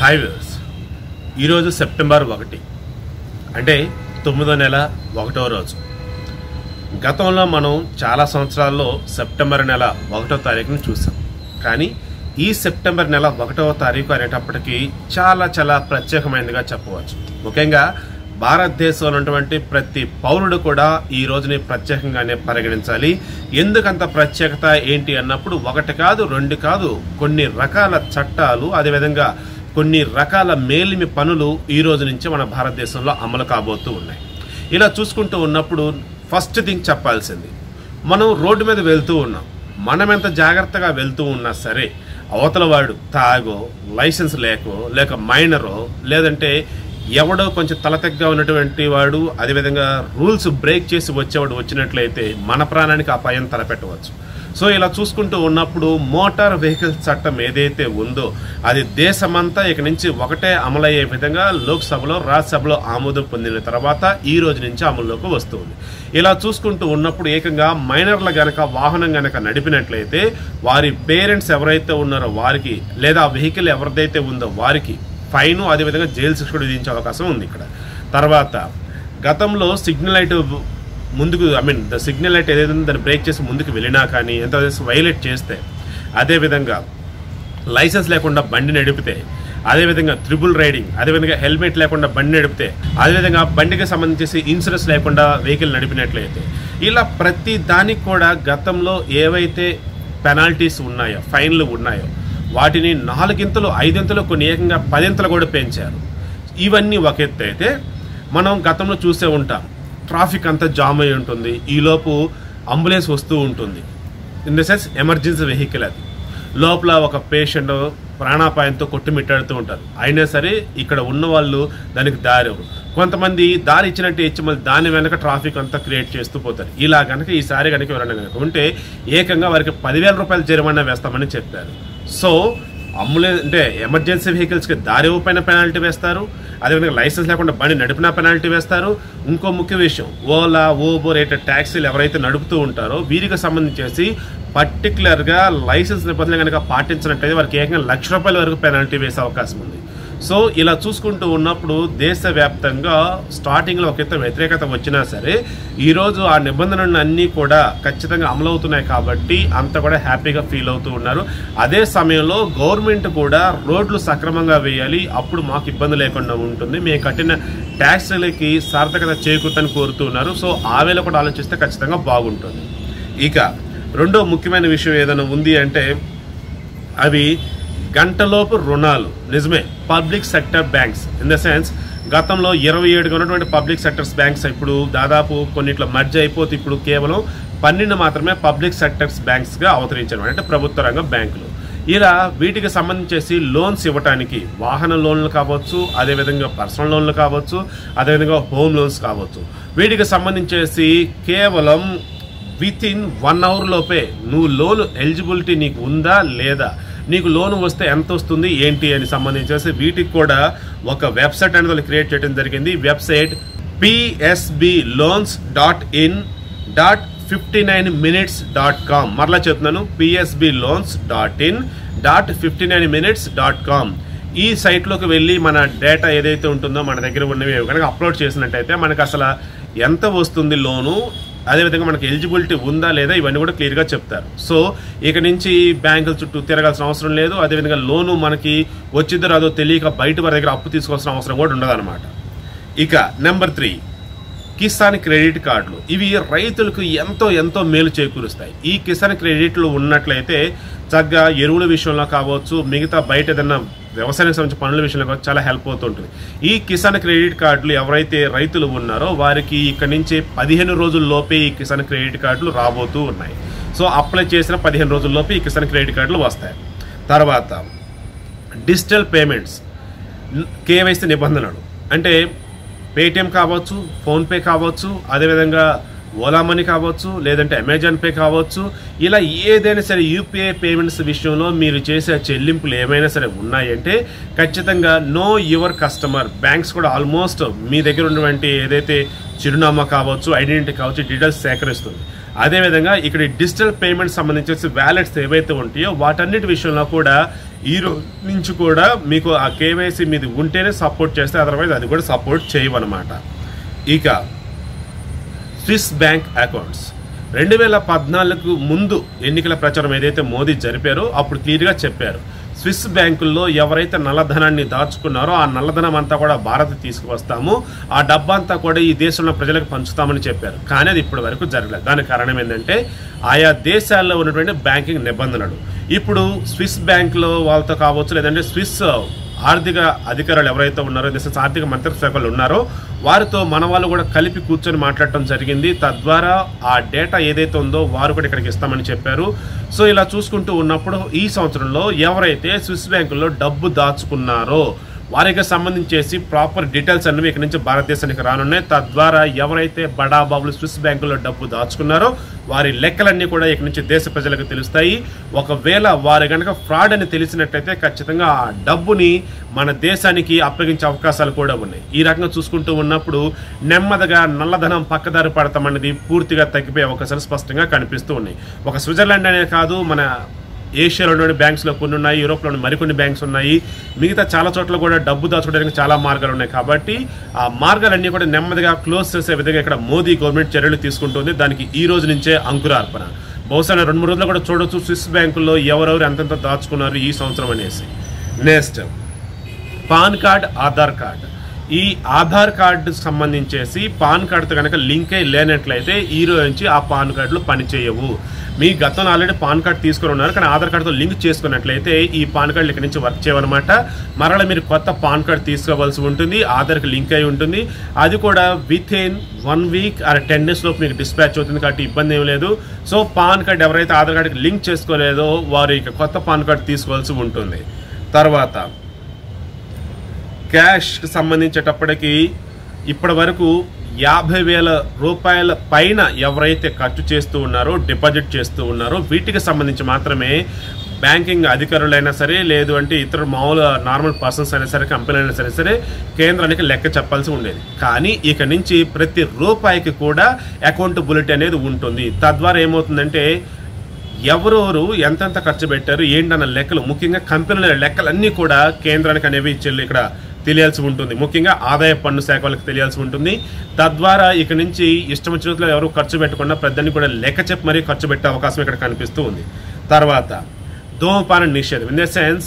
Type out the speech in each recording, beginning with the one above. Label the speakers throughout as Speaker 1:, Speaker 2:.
Speaker 1: hi viewers ఈరోజు September ఒకటి అంటే తొమ్మిదో నెల ఒకటో రోజు గతంలో మనం చాలా సంవత్సరాల్లో సెప్టెంబర్ నెల ఒకటో తారీఖును చూసాం కానీ ఈ సెప్టెంబర్ నెల ఒకటవ తారీఖు అనేటప్పటికీ చాలా చాలా ప్రత్యేకమైనదిగా చెప్పవచ్చు ముఖ్యంగా భారతదేశంలో ఉన్నటువంటి ప్రతి పౌరుడు కూడా ఈ రోజుని ప్రత్యేకంగానే పరిగణించాలి ఎందుకంత ప్రత్యేకత ఏంటి అన్నప్పుడు ఒకటి కాదు రెండు కాదు కొన్ని రకాల చట్టాలు అదేవిధంగా కొన్ని రకాల మేలిమి పనులు ఈ రోజు నుంచి మన భారతదేశంలో అమలు కాబోతూ ఉన్నాయి ఇలా చూసుకుంటూ ఉన్నప్పుడు ఫస్ట్ థింగ్ చెప్పాల్సింది మనం రోడ్డు మీద వెళ్తూ ఉన్నాం మనం ఎంత జాగ్రత్తగా వెళ్తూ ఉన్నా సరే అవతల వాడు తాగో లైసెన్స్ లేకో లేక మైనరో లేదంటే ఎవడో కొంచెం తలతెగ్గా ఉన్నటువంటి వాడు అదేవిధంగా రూల్స్ బ్రేక్ చేసి వచ్చేవాడు వచ్చినట్లయితే మన ప్రాణానికి అపాయం తలపెట్టవచ్చు సో ఇలా చూసుకుంటూ ఉన్నప్పుడు మోటార్ వెహికల్స్ చట్టం ఏదైతే ఉందో అది దేశమంతా ఇక నుంచి ఒకటే అమలయ్యే విధంగా లోక్సభలో రాజ్యసభలో ఆమోదం పొందిన తర్వాత ఈ రోజు నుంచి అమల్లోకి వస్తుంది ఇలా చూసుకుంటూ ఉన్నప్పుడు ఏకంగా మైనర్ల గనక వాహనం గనక నడిపినట్లయితే వారి పేరెంట్స్ ఎవరైతే ఉన్నారో వారికి లేదా వెహికల్ ఎవరిదైతే ఉందో వారికి ఫైన్ అదేవిధంగా జైలు శిక్ష కూడా విధించే అవకాశం ఉంది ఇక్కడ తర్వాత గతంలో సిగ్నల్ లైట్ ముందుకు I mean the signal light ఏదైతే ఉందో దాన్ని బ్రేక్ చేసి ముందుకు వెళ్ళినా కానీ ఎంత వైలేట్ చేస్తే అదేవిధంగా లైసెన్స్ లేకుండా బండి నడిపితే అదేవిధంగా త్రిబుల్ రైడింగ్ అదేవిధంగా హెల్మెట్ లేకుండా బండి నడిపితే అదేవిధంగా బండికి సంబంధించి ఇన్సూరెన్స్ లేకుండా వెహికల్ నడిపినట్లయితే ఇలా ప్రతి దానికి కూడా గతంలో ఏవైతే పెనాల్టీస్ ఉన్నాయో ఫైన్లు ఉన్నాయో వాటిని నాలుగింతలు ఐదింతలు కొన్ని ఏకంగా పదింతలు కూడా పెంచారు ఇవన్నీ ఒక ఎత్తు అయితే మనం గతంలో చూసే ఉంటాం ట్రాఫిక్ అంతా జామ్ అయి ఉంటుంది ఈలోపు అంబులెన్స్ వస్తూ ఉంటుంది in the sense emergency vehicle అది లోపల ఒక పేషెంట్ ప్రాణాపాయంతో కొట్టుమిట్టాడుతూ ఉంటారు అయినా సరే ఇక్కడ ఉన్న వాళ్ళు దానికి దారి ఇవ్వరు కొంతమంది దారి ఇచ్చినట్టు ఇచ్చి మళ్ళీ దాని వెనక ట్రాఫిక్ అంతా క్రియేట్ చేస్తూ పోతారు ఇలా కనుక ఈసారి కనుక ఎవరైనా కనుక ఉంటే ఏకంగా వారికి పదివేల రూపాయలు జరిమానా వేస్తామని చెప్పారు సో అంబులెన్స్ అంటే ఎమర్జెన్సీ వెహికల్స్కి దారి ఇవ్వపైన పెనాల్టీ వేస్తారు అదేవిధంగా లైసెన్స్ లేకుండా బండి నడిపినా పెనాల్టీ వేస్తారు ఇంకో ముఖ్య విషయం ఓలా ఓబో రేట ట్యాక్సీలు ఎవరైతే నడుపుతూ ఉంటారో వీరికి సంబంధించేసి పర్టికులర్గా లైసెన్స్ నిబంధనలు కనుక పాటించినట్లయితే వారికి ఏకంగా లక్ష రూపాయల వరకు పెనాల్టీ వేసే అవకాశం ఉంది సో ఇలా చూసుకుంటూ ఉన్నప్పుడు దేశవ్యాప్తంగా స్టార్టింగ్లో ఒక ఎత్తు వ్యతిరేకత వచ్చినా సరే ఈరోజు ఆ నిబంధనలు అన్నీ కూడా ఖచ్చితంగా అమలవుతున్నాయి కాబట్టి అంత కూడా హ్యాపీగా ఫీల్ అవుతూ ఉన్నారు అదే సమయంలో గవర్నమెంట్ కూడా రోడ్లు సక్రమంగా వేయాలి అప్పుడు మాకు ఇబ్బంది లేకుండా ఉంటుంది మేము కట్టిన ట్యాక్స్లకి సార్థకత చేకూర్తని కోరుతున్నారు సో ఆ వేళ కూడా ఆలోచిస్తే ఖచ్చితంగా బాగుంటుంది ఇక రెండో ముఖ్యమైన విషయం ఏదైనా ఉంది అంటే అవి గంటలోపు రుణాలు నిజమే public sector banks in the sense గతంలో ఇరవై ఏడుగా ఉన్నటువంటి పబ్లిక్ సెక్టర్స్ బ్యాంక్స్ ఇప్పుడు దాదాపు కొన్నిట్లో మర్జ్ అయిపోతే ఇప్పుడు కేవలం పన్నెండు మాత్రమే పబ్లిక్ సెక్టర్స్ బ్యాంక్స్గా అవతరించారు అంటే ప్రభుత్వ రంగ బ్యాంకులు ఇలా వీటికి సంబంధించేసి లోన్స్ ఇవ్వడానికి వాహన లోన్లు కావచ్చు అదేవిధంగా పర్సనల్ లోన్లు కావచ్చు అదేవిధంగా హోమ్ లోన్స్ కావచ్చు వీటికి సంబంధించేసి కేవలం విత్ ఇన్ వన్ అవర్ లోపే నువ్వు లోన్ ఎలిజిబిలిటీ నీకు ఉందా లేదా నీకు లోన్ వస్తే ఎంత వస్తుంది ఏంటి అని సంబంధించేసి వీటికి కూడా ఒక వెబ్సైట్ అనేది వాళ్ళు క్రియేట్ చేయడం జరిగింది website PSB loans dot in dot fifty nine minutes dot com మరలా చెప్తున్నాను PSB loans dot in dot fifty nine minutes dot com ఈ సైట్లోకి వెళ్ళి మన డేటా ఏదైతే ఉంటుందో మన దగ్గర ఉన్నవి కనుక అప్లోడ్ చేసినట్టయితే మనకు అసలు ఎంత వస్తుంది లోను అదేవిధంగా మనకి ఎలిజిబిలిటీ ఉందా లేదా ఇవన్నీ కూడా క్లియర్గా చెప్తారు సో ఇక నుంచి బ్యాంకుల చుట్టూ తిరగాల్సిన అవసరం లేదు అదేవిధంగా లోను మనకి వచ్చిందో రాదో తెలియక బయట వారి దగ్గర అప్పు తీసుకోవాల్సిన అవసరం కూడా ఉండదు ఇక నెంబర్ త్రీ కిసాన్ క్రెడిట్ కార్డులు ఇవి రైతులకు ఎంతో ఎంతో మేలు చేకూరుస్తాయి ఈ కిసాన్ క్రెడిట్లు ఉన్నట్లయితే చక్కగా ఎరువుల విషయంలో కావచ్చు మిగతా బయట ఏదైనా వ్యవసాయానికి సంబంధించిన పనుల విషయంలో కావచ్చు చాలా హెల్ప్ అవుతుంటుంది ఈ కిసాన్ క్రెడిట్ కార్డులు ఎవరైతే రైతులు ఉన్నారో వారికి ఇక్కడ నుంచి పదిహేను రోజుల్లోపే ఈ కిసాన్ క్రెడిట్ కార్డులు రాబోతూ ఉన్నాయి సో అప్లై చేసిన పదిహేను రోజుల్లోపే ఈ కిసాన్ క్రెడిట్ కార్డులు వస్తాయి తర్వాత డిజిటల్ పేమెంట్స్ కేవైసీ నిబంధనలు అంటే పేటిఎం కావచ్చు ఫోన్పే కావచ్చు అదేవిధంగా ఓలా మనీ కావచ్చు లేదంటే అమెజాన్ పే కావచ్చు ఇలా ఏదైనా సరే యూపీఐ పేమెంట్స్ విషయంలో మీరు చేసే చెల్లింపులు ఏమైనా సరే ఉన్నాయంటే ఖచ్చితంగా నో యువర్ కస్టమర్ బ్యాంక్స్ కూడా ఆల్మోస్ట్ మీ దగ్గర ఉన్నటువంటి ఏదైతే చిరునామా కావచ్చు ఐడెంటిటీ కావచ్చు డీటెయిల్స్ సేకరిస్తుంది అదేవిధంగా ఇక్కడ డిజిటల్ పేమెంట్ సంబంధించి వ్యాలెట్స్ ఏవైతే ఉంటాయో వాటన్నిటి విషయంలో కూడా ఈ రోజు నుంచి కూడా మీకు ఆ కేవైసీ మీది ఉంటేనే సపోర్ట్ చేస్తే అదర్వైజ్ అది కూడా సపోర్ట్ చేయవన్నమాట ఇక స్విస్ బ్యాంక్ అకౌంట్స్ రెండు వేల పద్నాలుగు ముందు ఎన్నికల ప్రచారం ఏదైతే మోదీ జరిపారో అప్పుడు క్లియర్గా చెప్పారు స్విస్ బ్యాంకుల్లో ఎవరైతే నల్లధనాన్ని దాచుకున్నారో ఆ నల్లధనం అంతా కూడా భారత్ తీసుకువస్తాము ఆ డబ్బంతా కూడా ఈ దేశంలో ప్రజలకు పంచుతామని చెప్పారు కానీ అది ఇప్పటి వరకు జరగలేదు దానికి కారణం ఏంటంటే ఆయా దేశాల్లో ఉన్నటువంటి బ్యాంకింగ్ నిబంధనలు ఇప్పుడు స్విస్ బ్యాంక్లో వాళ్ళతో కావచ్చు లేదంటే స్విస్ ఆర్థిక అధికారులు ఎవరైతే ఉన్నారో దేశ ఆర్థిక మంత్రిత్వ శాఖలు ఉన్నారో వారితో మన వాళ్ళు కూడా కలిపి కూర్చొని మాట్లాడటం జరిగింది తద్వారా ఆ డేటా ఏదైతే ఉందో వారు కూడా ఇక్కడికి ఇస్తామని చెప్పారు సో ఇలా చూసుకుంటూ ఉన్నప్పుడు ఈ సంవత్సరంలో ఎవరైతే స్విస్ బ్యాంకుల్లో డబ్బు దాచుకున్నారో వారికి సంబంధించేసి ప్రాపర్ డీటెయిల్స్ అన్నవి ఇక్కడ నుంచి భారతదేశానికి రానున్నాయి తద్వారా ఎవరైతే బడా బాబులు స్విస్ బ్యాంకుల్లో డబ్బు దాచుకున్నారో వారి లెక్కలన్నీ కూడా ఇక్కడ నుంచి దేశ ప్రజలకు తెలుస్తాయి ఒకవేళ వారు కనుక ఫ్రాడ్ అని తెలిసినట్లయితే ఖచ్చితంగా ఆ డబ్బుని మన దేశానికి అప్పగించే అవకాశాలు కూడా ఉన్నాయి ఈ రకంగా చూసుకుంటూ ఉన్నప్పుడు నెమ్మదిగా నల్లధనం పక్కదారి పడతామన్నది పూర్తిగా తగ్గిపోయే అవకాశాలు స్పష్టంగా కనిపిస్తూ ఉన్నాయి ఒక స్విట్జర్లాండ్ అనే కాదు మన ఏషియాలోని బ్యాంక్స్లో కొన్ని ఉన్నాయి యూరోప్లోని మరికొన్ని బ్యాంక్స్ ఉన్నాయి మిగతా చాలా చోట్ల కూడా డబ్బు దాచుకోవడానికి చాలా మార్గాలు ఉన్నాయి కాబట్టి ఆ మార్గాలన్నీ కూడా నెమ్మదిగా క్లోజ్ చేసే విధంగా ఇక్కడ మోదీ గవర్నమెంట్ చర్యలు తీసుకుంటుంది దానికి ఈ రోజు నుంచే అంకురార్పణ బహుశా రెండు మూడు రోజులు కూడా చూడొచ్చు స్విస్ బ్యాంకుల్లో ఎవరెవరు ఎంతెంత దాచుకున్నారు ఈ సంవత్సరం అనేసి next PAN card Aadhaar card ఈ ఆధార్ కార్డు సంబంధించేసి పాన్ కార్డుతో కనుక లింక్ అయి లేనట్లయితే ఈ రోజు నుంచి ఆ పాన్ కార్డులు పనిచేయవు మీ గతంలో ఆల్రెడీ పాన్ కార్డు తీసుకుని ఉన్నారు కానీ ఆధార్ కార్డుతో లింక్ చేసుకున్నట్లయితే ఈ పాన్ కార్డులు ఇక్కడ నుంచి వర్క్ చేయవన్నమాట మరలా మీరు కొత్త పాన్ కార్డు తీసుకోవాల్సి ఉంటుంది ఆధార్కి లింక్ అయి ఉంటుంది అది కూడా within one week or ten days లోపు మీకు డిస్పాచ్ అవుతుంది కాబట్టి ఇబ్బంది ఏం లేదు సో పాన్ కార్డు ఎవరైతే ఆధార్ కార్డుకి లింక్ చేసుకోలేదో వారు ఇక కొత్త పాన్ కార్డు తీసుకోవాల్సి ఉంటుంది తర్వాత క్యాష్కి సంబంధించేటప్పటికి ఇప్పటి వరకు యాభై వేల రూపాయల పైన ఎవరైతే ఖర్చు చేస్తూ ఉన్నారో డిపాజిట్ చేస్తూ ఉన్నారో వీటికి సంబంధించి మాత్రమే బ్యాంకింగ్ అధికారులైనా సరే లేదు అంటే ఇతర మామూలు నార్మల్ పర్సన్స్ అయినా సరే కంపెనీ అయినా సరే సరే కేంద్రానికి లెక్క చెప్పాల్సి ఉండేది కానీ ఇక నుంచి ప్రతి రూపాయికి కూడా అకౌంటబిలిటీ అనేది ఉంటుంది తద్వారా ఏమవుతుందంటే ఎవరెవరు ఎంతెంత ఖర్చు పెట్టారు ఏంటన్న లెక్కలు ముఖ్యంగా కంపెనీల లెక్కలన్నీ కూడా కేంద్రానికి అనేవి చెల్లి ఇక్కడ తెలియాల్సి ఉంటుంది ముఖ్యంగా ఆదాయ పన్ను శాఖ వాళ్ళకి తెలియాల్సి ఉంటుంది తద్వారా ఇక నుంచి ఇష్టం వచ్చినట్లు ఎవరు ఖర్చు పెట్టకుండా పెద్దని కూడా లెక్క చెప్పి మరీ ఖర్చు పెట్టే అవకాశం ఇక్కడ కనిపిస్తూ ఉంది తర్వాత ధూమపాన నిషేధం ఇన్ ద సెన్స్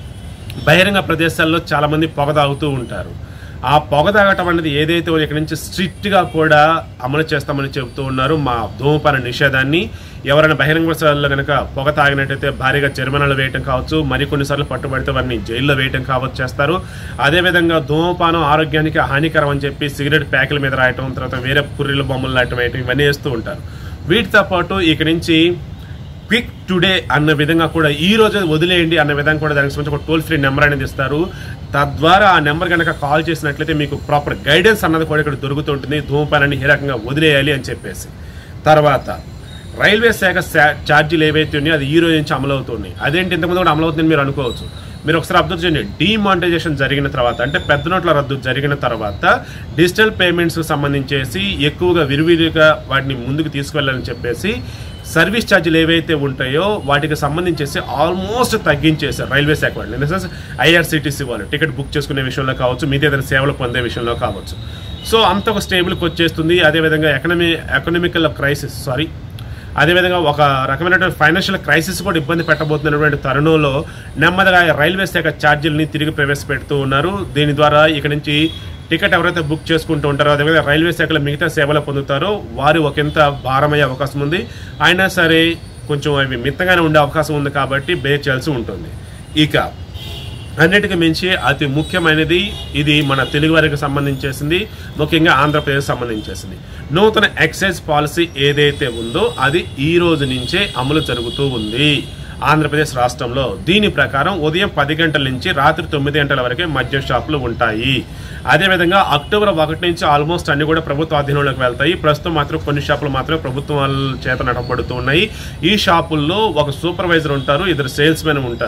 Speaker 1: బహిరంగ ప్రదేశాల్లో చాలా మంది పొగ తాగుతూ ఉంటారు ఆ పొగ తాగటం అనేది ఏదైతే ఇక్కడ నుంచి స్ట్రిక్ట్ గా కూడా అమలు చేస్తామని చెబుతూ ఉన్నారు మా ధూమపాన నిషేధాన్ని ఎవరైనా బహిరంగ ప్రదేశాల్లో కనుక పొగ తాగినట్టయితే భారీగా జరిమానాలు వేయటం కావచ్చు మరికొన్నిసార్లు పట్టుబడితే వారిని జైల్లో వేయటం కావచ్చు చేస్తారు అదేవిధంగా ధూమపానం ఆరోగ్యానికి హానికరం అని చెప్పి సిగరెట్ ప్యాకుల మీద రాయటం తర్వాత వేరే పుర్రెల బొమ్మలు రాయటం వేయటం ఇవన్నీ వేస్తూ ఉంటారు వీటితో పాటు ఇక నుంచి క్విక్ టుడే అన్న విధంగా కూడా ఈ రోజు వదిలేయండి అన్న విధంగా కూడా దానికి సంబంధించి ఒక టోల్ ఫ్రీ నెంబర్ అనేది ఇస్తారు తద్వారా ఆ నెంబర్ కనుక కాల్ చేసినట్లయితే మీకు ప్రాపర్ గైడెన్స్ అన్నది కూడా ఇక్కడ దొరుకుతుంటుంది ధూమపానాన్ని ఏ రకంగా వదిలేయాలి అని చెప్పేసి తర్వాత రైల్వే శాఖ శా- ఛార్జీలు ఏవైతే ఉన్నాయో అది ఈ రోజు నుంచి అమలు అవుతున్నాయి అదేంటి ఇంతకుముందు కూడా అమలు అవుతుందని మీరు అనుకోవచ్చు మీరు ఒకసారి అబ్జర్వ్ చేయండి డిమానిటైజేషన్ జరిగిన తర్వాత అంటే పెద్ద నోట్ల రద్దు జరిగిన తర్వాత డిజిటల్ పేమెంట్స్కి సంబంధించేసి ఎక్కువగా విరివిరిగా వాటిని ముందుకు తీసుకువెళ్ళాలని చెప్పేసి సర్వీస్ ఛార్జీలు ఏవైతే ఉంటాయో వాటికి సంబంధించేసి ఆల్మోస్ట్ తగ్గించేశారు రైల్వే శాఖ వాళ్ళు ఇన్ ద సెన్స్ ఐఆర్సీటీసీ వాళ్ళు టికెట్ బుక్ చేసుకునే విషయంలో కావచ్చు మిగతా ఏదైనా సేవలు పొందే విషయంలో కావచ్చు సో అంత ఒక స్టేబుల్కి వచ్చేస్తుంది అదేవిధంగా ఎకనమీ ఎకనామికల్ క్రైసిస్ సారీ అదేవిధంగా ఒక రకమైనటువంటి ఫైనాన్షియల్ క్రైసిస్ కూడా ఇబ్బంది పెట్టబోతున్నటువంటి తరుణంలో నెమ్మదిగా రైల్వే శాఖ ఛార్జీలని తిరిగి ప్రవేశపెడుతూ ఉన్నారు దీని ద్వారా ఇక నుంచి టికెట్ ఎవరైతే బుక్ చేసుకుంటూ ఉంటారో అదేవిధంగా రైల్వే శాఖలో మిగతా సేవలు పొందుతారో వారు ఒకంత భారమయ్యే అవకాశం ఉంది అయినా సరే కొంచెం అవి మితంగానే ఉండే అవకాశం ఉంది కాబట్టి బేర్ చేయాల్సి ఉంటుంది ఇక అన్నిటికీ మించి అతి ముఖ్యమైనది ఇది మన తెలుగు వారికి సంబంధించేసింది ముఖ్యంగా ఆంధ్రప్రదేశ్ సంబంధించేసింది నూతన ఎక్సైజ్ పాలసీ ఏదైతే ఉందో అది ఈ రోజు నుంచే అమలు జరుగుతూ ఉంది ఆంధ్రప్రదేశ్ రాష్ట్రంలో దీని ప్రకారం ఉదయం పది గంటల నుంచి రాత్రి తొమ్మిది గంటల వరకే మద్యం షాపులు ఉంటాయి అదేవిధంగా అక్టోబర్ ఒకటి నుంచి ఆల్మోస్ట్ అన్ని కూడా ప్రభుత్వ ఆధీనంలోకి వెళ్తాయి ప్రస్తుతం మాత్రం కొన్ని షాపులు మాత్రమే ప్రభుత్వం వాళ్ళ చేత నడపబడుతూ ఉన్నాయి ఈ షాపుల్లో ఒక సూపర్వైజర్ ఉంటారు ఇద్దరు సేల్స్ మెన్ ఉంటారు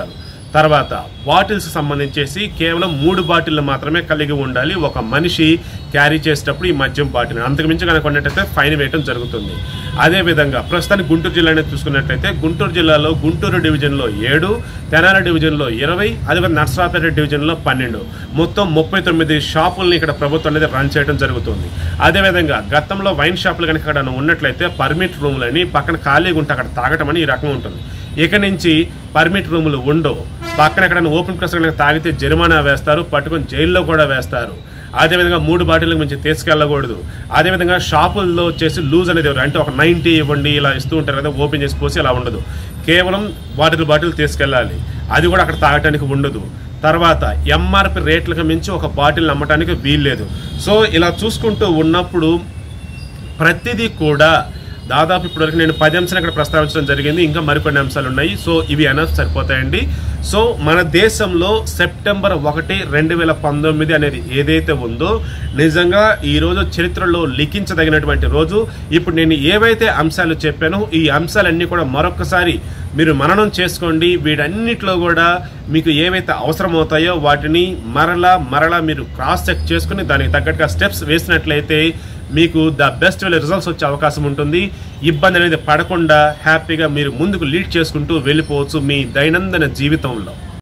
Speaker 1: తర్వాత బాటిల్స్ సంబంధించేసి కేవలం మూడు బాటిల్ మాత్రమే కలిగి ఉండాలి ఒక మనిషి క్యారీ చేసేటప్పుడు ఈ మద్యం బాటిల్ అంతకుమించి కనుక ఉన్నట్టయితే ఫైన్ వేయడం జరుగుతుంది అదేవిధంగా ప్రస్తుతానికి గుంటూరు జిల్లాని చూసుకున్నట్లయితే గుంటూరు జిల్లాలో గుంటూరు డివిజన్లో ఏడు తెనాలి డివిజన్లో ఇరవై అదేవిధంగా నర్సరాపేట డివిజన్లో పన్నెండు మొత్తం ముప్పై తొమ్మిది షాపుల్ని ఇక్కడ ప్రభుత్వం అనేది రన్ చేయడం జరుగుతుంది అదేవిధంగా గతంలో వైన్ షాపులు కనుక ఇక్కడ ఉన్నట్లయితే పర్మిట్ రూములని పక్కన ఖాళీగా ఉంటే అక్కడ తాగటం అని ఈ రకం ఉంటుంది ఇక నుంచి పర్మిట్ రూములు ఉండవు పక్కన ఎక్కడైనా ఓపెన్ ప్రెస్ కనుక తాగితే జరిమానా వేస్తారు పట్టుకొని జైల్లో కూడా వేస్తారు అదేవిధంగా మూడు బాటిల్కి మించి తీసుకెళ్ళకూడదు అదేవిధంగా షాపుల్లో వచ్చేసి లూజ్ అనేది ఎవరు అంటే ఒక నైంటీ ఇవ్వండి ఇలా ఇస్తూ ఉంటారు కదా ఓపెన్ చేసి పోసి అలా ఉండదు కేవలం బాటిల్ బాటిల్ తీసుకెళ్ళాలి అది కూడా అక్కడ తాగటానికి ఉండదు తర్వాత ఎంఆర్పి రేట్లకు మించి ఒక బాటిల్ అమ్మటానికి వీల్లేదు సో ఇలా చూసుకుంటూ ఉన్నప్పుడు ప్రతిదీ కూడా దాదాపు ఇప్పటివరకు నేను పది అంశాలు ఇక్కడ ప్రస్తావించడం జరిగింది ఇంకా మరికొన్ని అంశాలు ఉన్నాయి సో ఇవి అనౌన్స్ సరిపోతాయండి సో మన దేశంలో సెప్టెంబర్ ఒకటి రెండు వేల పంతొమ్మిది అనేది ఏదైతే ఉందో నిజంగా ఈ రోజు చరిత్రలో లిఖించదగినటువంటి రోజు ఇప్పుడు నేను ఏవైతే అంశాలు చెప్పానో ఈ అంశాలన్నీ కూడా మరొకసారి మీరు మననం చేసుకోండి వీటన్నిటిలో కూడా మీకు ఏవైతే అవసరమవుతాయో వాటిని మరలా మరలా మీరు క్రాస్ చెక్ చేసుకుని దానికి తగ్గట్టుగా స్టెప్స్ వేసినట్లయితే మీకు ద బెస్ట్ రిజల్ట్స్ వచ్చే అవకాశం ఉంటుంది ఇబ్బంది అనేది పడకుండా హ్యాపీగా మీరు ముందుకు లీడ్ చేసుకుంటూ వెళ్ళిపోవచ్చు మీ దైనందిన జీవితంలో